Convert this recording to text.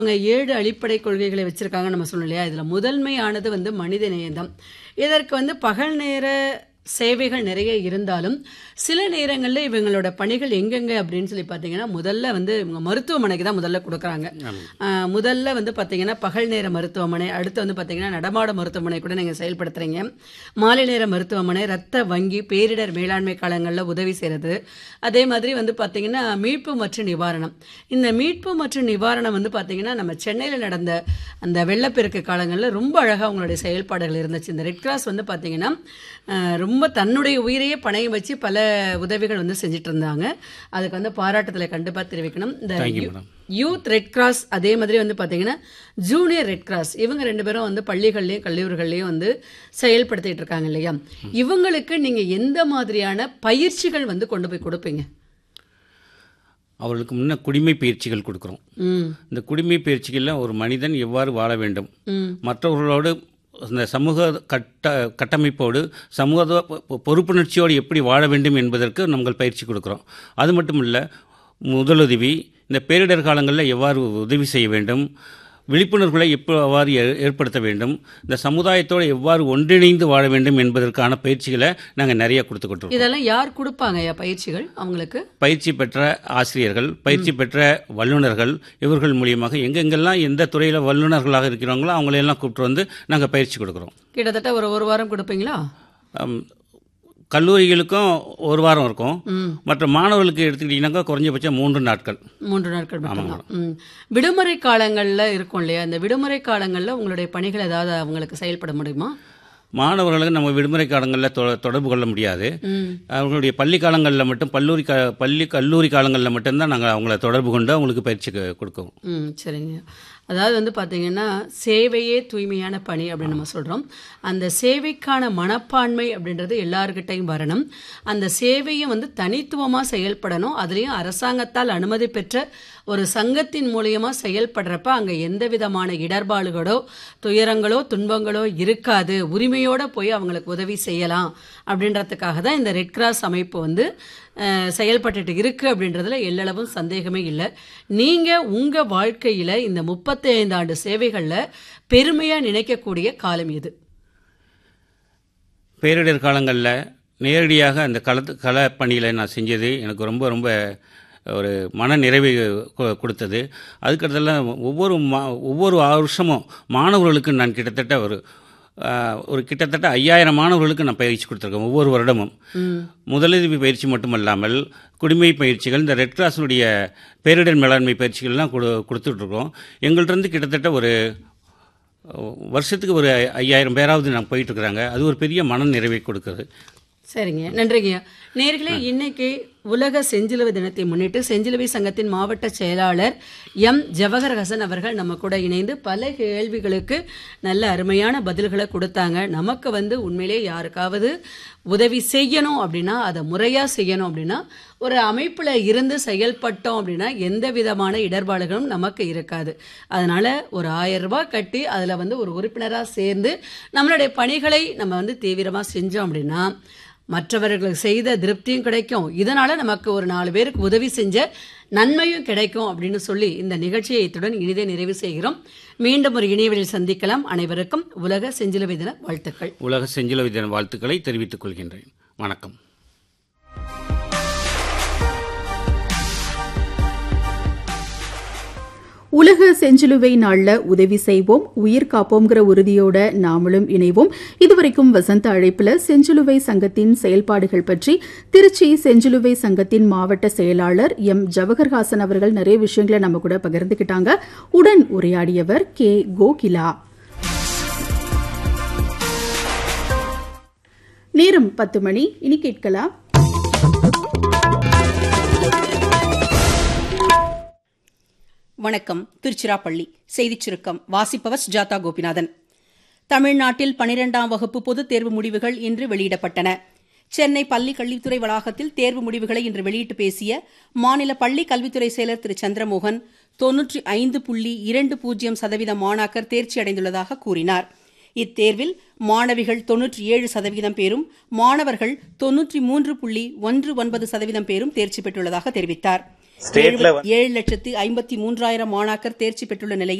அவங்க ஏழு அடிப்படை கொள்கைகளை வச்சிருக்காங்க நம்ம சொல்லணும் இல்லையா இதுல முதன்மையானது வந்து மனித நேயம்தான் இதற்கு வந்து பகல் நேர சேவைகள் நிறைய இருந்தாலும் சில நேரங்களில் இவங்களோட பணிகள் எங்கெங்க அப்படின்னு சொல்லி பார்த்தீங்கன்னா முதல்ல வந்து இவங்க மருத்துவமனைக்கு தான் முதல்ல கொடுக்குறாங்க ஆஹ் முதல்ல வந்து பார்த்தீங்கன்னா பகல் நேர மருத்துவமனை அடுத்து வந்து பார்த்தீங்கன்னா நடமாட மருத்துவமனை கூட நீங்கள் செயல்படுத்துறீங்க மாலை நேர மருத்துவமனை ரத்த வங்கி பேரிடர் மேலாண்மை காலங்களில் உதவி செய்கிறது அதே மாதிரி வந்து பார்த்தீங்கன்னா மீட்பு மற்றும் நிவாரணம் இந்த மீட்பு மற்றும் நிவாரணம் வந்து பார்த்தீங்கன்னா நம்ம சென்னையில் நடந்த அந்த வெள்ளப்பெருக்கு காலங்களில் ரொம்ப அழகாக அவங்களுடைய செயல்பாடுகள் இருந்துச்சு இந்த ரெட் கிராஸ் வந்து பார்த்தீங்கன்னா ஆஹ் ரொம்ப தன்னுடைய உயிரையே பணையம் வச்சு பல உதவிகள் வந்து செஞ்சுட்டு இருந்தாங்க அதுக்கு வந்து பாராட்டுதலை கண்டிப்பாக தெரிவிக்கணும் இந்த thank you you- madam youth Red Cross அதே மாதிரி வந்து பார்த்தீங்கன்னா ஜூனியர் ரெட் கிராஸ் இவங்க ரெண்டு பேரும் வந்து பள்ளிகள்லையும் கல்லூரிகள்லையும் வந்து செயல்படுத்திட்டு இருக்காங்க இல்லையா இவங்களுக்கு நீங்கள் எந்த மாதிரியான பயிற்சிகள் வந்து கொண்டு போய் கொடுப்பீங்க அவர்களுக்கு முன்ன குடிமை பயிற்சிகள் கொடுக்குறோம் ம் இந்த குடிமை பயிற்சிகளில் ஒரு மனிதன் எவ்வாறு வாழ வேண்டும் ம் மற்றவர்களோடு இந்த சமூக கட்ட கட்டமைப்போடு சமூக பொ- பொறுப்புணர்ச்சியோடு எப்படி வாழ வேண்டும் என்பதற்கு நாங்கள் பயிற்சி கொடுக்குறோம் அது மட்டும் இல்லை முதலுதவி இந்த பேரிடர் காலங்களில் எவ்வாறு உதவி செய்ய வேண்டும் விழிப்புணர்வுகளை எவ்வாறு ஏ- ஏற்படுத்த வேண்டும் இந்த சமுதாயத்தோடு எவ்வாறு ஒன்றிணைந்து வாழ வேண்டும் என்பதற்கான பயிற்சிகளை நாங்கள் நிறைய கொடுத்துக்கிட்டு இருக்கோம். இதெல்லாம் யார் கொடுப்பாங்க ஐயா பயிற்சிகள் அவங்களுக்கு பயிற்சி பெற்ற ஆசிரியர்கள் பயிற்சி பெற்ற வல்லுநர்கள் இவர்கள் மூலியமாக எங்கெங்கெல்லாம் எந்த துறையில் வல்லுநர்களாக இருக்கிறாங்களோ அவங்களையெல்லாம் கூப்பிட்டு வந்து நாங்கள் பயிற்சி கொடுக்குறோம் கிட்டத்தட்ட ஒரு ஒரு வாரம் கொடுப்பீங்களா அம், கல்லூரிகளுக்கும் ஒரு வாரம் இருக்கும் ம் மற்ற மாணவர்களுக்கு எடுத்துக்கிட்டிங்கனாக்கா குறைஞ்சபட்சம் மூன்று நாட்கள் மூன்று நாட்கள் மட்டும்தான் ம் விடுமுறை காலங்களில் இருக்கும் இல்லையா இந்த விடுமுறை காலங்களில் உங்களுடைய பணிகள் ஏதாவது அவங்களுக்கு செயல்பட முடியுமா மாணவர்களுக்கு நம்ம விடுமுறை காலங்களில் தொ தொடர்பு கொள்ள முடியாது ம் அவர்களுடைய பள்ளி காலங்களில் மட்டும் பல்லூரி க பள்ளி கல்லூரி காலங்களில் மட்டும்தான் நாங்கள் அவங்கள தொடர்பு கொண்டு அவங்களுக்கு பயிற்சி கு- கொடுக்குறோம் ம் சரிங்க அதாவது வந்து பார்த்தீங்கன்னா சேவையே தூய்மையான பணி அப்படின்னு நம்ம சொல்கிறோம் அந்த சேவைக்கான மனப்பான்மை அப்படின்றது எல்லாருக்கிட்டையும் வரணும் அந்த சேவையும் வந்து தனித்துவமாக செயல்படணும் அதுலேயும் அரசாங்கத்தால் அனுமதி பெற்ற ஒரு சங்கத்தின் மூலியமாக செயல்படுறப்ப அங்கே எந்த விதமான இடர்பாடுகளோ துயரங்களோ துன்பங்களோ இருக்காது உரிமையோடு போய் அவங்களுக்கு உதவி செய்யலாம் அப்படின்றதுக்காக தான் இந்த ரெட் கிராஸ் அமைப்பு வந்து அஹ், செயல்பட்டுட்டு இருக்கு அப்படின்றதுல எல்லளவும் சந்தேகமே இல்லை நீங்கள் உங்கள் வாழ்க்கையில் இந்த முப்பத்தைந்து ஆண்டு சேவைகளில் பெருமையாக நினைக்கக்கூடிய காலம் எது பேரிடர் காலங்களில் நேரடியாக அந்த களத்து கள பணியில் நான் செஞ்சது எனக்கு ரொம்ப ரொம்ப ஒரு மன நிறைவை கொ- கொடுத்தது அதுக்கடுத்தெல்லாம் ஒவ்வொரு மா ஒவ்வொரு வருஷமும் மாணவர்களுக்கு நான் கிட்டத்தட்ட ஒரு ஆஹ், ஒரு கிட்டத்தட்ட ஐயாயிரம் மாணவர்களுக்கு நான் பயிற்சி கொடுத்துருக்கேன் ஒவ்வொரு வருடமும் ம் முதலுதவி பயிற்சி மட்டுமல்லாமல் குடிமை பயிற்சிகள் இந்த ரெட் கிராஸினுடைய பேரிடர் மேலாண்மை பயிற்சிகள்லாம் கொடு கொடுத்துட்ருக்கோம் எங்கள்கிட்ட கிட்டத்தட்ட ஒரு அஹ், வருஷத்துக்கு ஒரு ஐ- ஐயாயிரம் பேராவது நாங்கள் போயிட்டுருக்குறாங்க அது ஒரு பெரிய மன நிறைவை கொடுக்குது சரிங்க நன்றிங்க நேர்களே இன்னைக்கு உலக செஞ்சிலுவை தினத்தை முன்னிட்டு செஞ்சிலுவை சங்கத்தின் மாவட்ட செயலாளர் எம் ஜவஹர் ஹசன் அவர்கள் நம்ம கூட இணைந்து பல கேள்விகளுக்கு நல்ல அருமையான பதில்களை கொடுத்தாங்க நமக்கு வந்து உண்மையிலே யாருக்காவது உதவி செய்யணும் அப்படின்னா அதை முறையாக செய்யணும் அப்படின்னா ஒரு அமைப்பில் இருந்து செயல்பட்டோம் அப்படின்னா எந்த விதமான இடர்பாடுகளும் நமக்கு இருக்காது அதனால ஒரு ஆயிரம் ரூபாய் கட்டி அதில் வந்து ஒரு உறுப்பினராக சேர்ந்து நம்மளுடைய பணிகளை நம்ம வந்து தீவிரமாக செஞ்சோம் அப்படின்னா மற்றவர்களுக்கு செய்த திருப்தியும் கிடைக்கும் இதனால நமக்கு ஒரு நாலு பேருக்கு உதவி செஞ்ச நன்மையும் கிடைக்கும் அப்படின்னு சொல்லி இந்த நிகழ்ச்சியை இத்துடன் இனிதே நிறைவு செய்கிறோம் மீண்டும் ஒரு இணையவழியில் சந்திக்கலாம் அனைவருக்கும் உலக செஞ்சிலுவை தின வாழ்த்துக்கள் உலக செஞ்சிலுவை தின வாழ்த்துக்களை தெரிவித்துக் கொள்கின்றேன் வணக்கம் உலக செஞ்சிலுவை நாள்ல உதவி செய்வோம் உயிர் காப்போம்ங்கிற உறுதியோட நாமளும் இணைவோம் இதுவரைக்கும் வசந்த அழைப்புல செஞ்சிலுவை சங்கத்தின் செயல்பாடுகள் பற்றி திருச்சி செஞ்சிலுவை சங்கத்தின் மாவட்ட செயலாளர் எம் ஜவஹர்ஹாசன் அவர்கள் நிறைய விஷயங்களை நம்ம கூட பகிர்ந்துக்கிட்டாங்க உடன் உரையாடியவர் கே கோகிலா நேரம் பத்து மணி இனி கேட்கலாம் வணக்கம் திருச்சிராப்பள்ளி செய்திச் சுருக்கம் வாசிப்பவர் சுஜாதா கோபிநாதன் தமிழ்நாட்டில் பனிரெண்டாம் வகுப்பு பொதுத் தேர்வு முடிவுகள் இன்று வெளியிடப்பட்டன சென்னை பள்ளி கல்வித்துறை வளாகத்தில் தேர்வு முடிவுகளை இன்று வெளியிட்டு பேசிய மாநில பள்ளி கல்வித்துறை செயலர் திரு சந்திரமோகன் தொன்னூற்றி ஐந்து புள்ளி இரண்டு பூஜ்ஜியம் சதவீத மாணாக்கர் தேர்ச்சி அடைந்துள்ளதாக கூறினார் இத்தேர்வில் மாணவிகள் தொன்னூற்றி ஏழு சதவீதம் பேரும் மாணவர்கள் தொன்னூற்றி மூன்று புள்ளி ஒன்று ஒன்பது சதவீதம் பேரும் தேர்ச்சி பெற்றுள்ளதாக தெரிவித்தார் ஸ்டேட்ல ஏழு லட்சத்து ஐம்பத்தி மூன்றாயிரம் மாணாக்கர் தேர்ச்சி பெற்றுள்ள நிலையில்